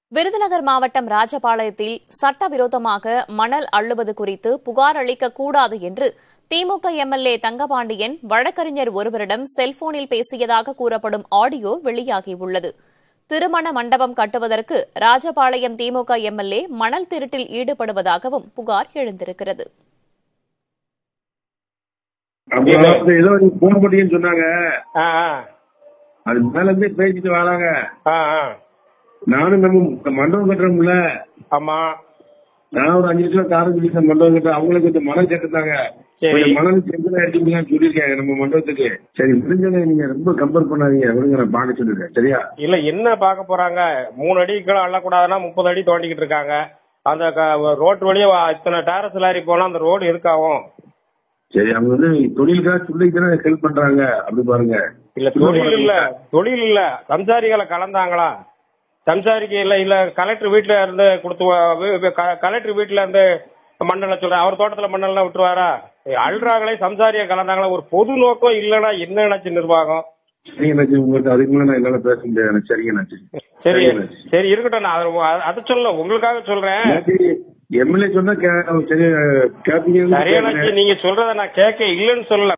விருதுநகர் மாவட்டம் ராஜபாளையத்தில் சட்டவிரோதமாக மணல் அள்ளுவது குறித்து புகார் அளிக்க கூடாது என்று திமுக எம்எல்ஏ தங்கபாண்டியன் வழக்கறிஞர் ஒருவரிடம் செல்போனில் பேசியதாக கூறப்படும் ஆடியோ வெளியாகியுள்ளது திருமண மண்டபம் கட்டுவதற்கு ராஜபாளையம் திமுக எம்எல்ஏ மணல் திருட்டில் ஈடுபடுவதாகவும் புகார் எழுந்திருக்கிறது அப்ப ஏதோ நீ போன் பண்ணீங்கன்னு சொன்னாங்க ஆ ஆ அது மேல இருந்தே பேசிட்டு வராங்க ஆ ஆ நானும் நம்ம மண்டபம் கட்டுறோம்ல ஆமா நான் ஒரு அஞ்சு லட்சம் காரம் சொல்லி மண்டபம் கட்டுறேன் அவங்களுக்கு இந்த மணல் கேட்டுருந்தாங்க சரி. கொஞ்சம் மணல் செஞ்சு எடுத்துக்கலாம்னு சொல்லியிருக்காங்க நம்ம மண்டபத்துக்கு சரி முடிஞ்சதை நீங்க ரொம்ப கம்பேர் பண்ணாதீங்க விடுங்க நான் பார்க்க சொல்லிருக்கேன் சரியா இல்ல என்ன பார்க்க போறாங்க மூணு அடி கீழே அள்ளக்கூடாதுன்னா முப்பது அடி தோண்டிக்கிட்டு இருக்காங்க அந்த க- ரோட்டு வழியா வா- இத்தனை டேரஸ் லாரி போனா அந்த ரோடு இருக்காவும் சரி அவங்க வந்து தொழிலுக்காக சொல்லிக்கு தான் ஹெல்ப் பண்றாங்க அப்படி பாருங்க இல்ல தொழில் இல்ல தொழில் இல்ல சம்சாரிகளை கலந்தாங்களா சம்சாரிக்கு இல்ல இல்ல கலெக்டர் வீட்டுல இருந்து கொடுத்து வா- வி- வி- க- கலெக்டர் வீட்டுல இருந்து மண்ணல சொல்ற அவர் தோட்டத்துல மண்ணெல்லாம் விட்டுருவாரா அல்றாங்களே சம்சாரியை கலந்தாங்களா ஒரு பொது நோக்கம் இல்லைன்னா என்ன நினைச்சு நிர்வாகம் சரிங்க அண்ணாச்சி, உங்களுக்கு அதுக்கு மேல நான் என்னால பேச முடியாது எனக்கு சரிங்க அண்ணாச்சி. சரி சரிங்க அண்ணாச்சி. சரி இருக்கட்டும் நான் அதை- அதை- அதை சொல்ல உங்களுக்காக சொல்றேன் அண்ணாச்சி, எம்எல்ஏ சொன்னா கே- சரி கேப்பீங்க சரியானாச்சு நீங்க சொல்றத நான் கேட்க இல்லைன்னு சொல்லல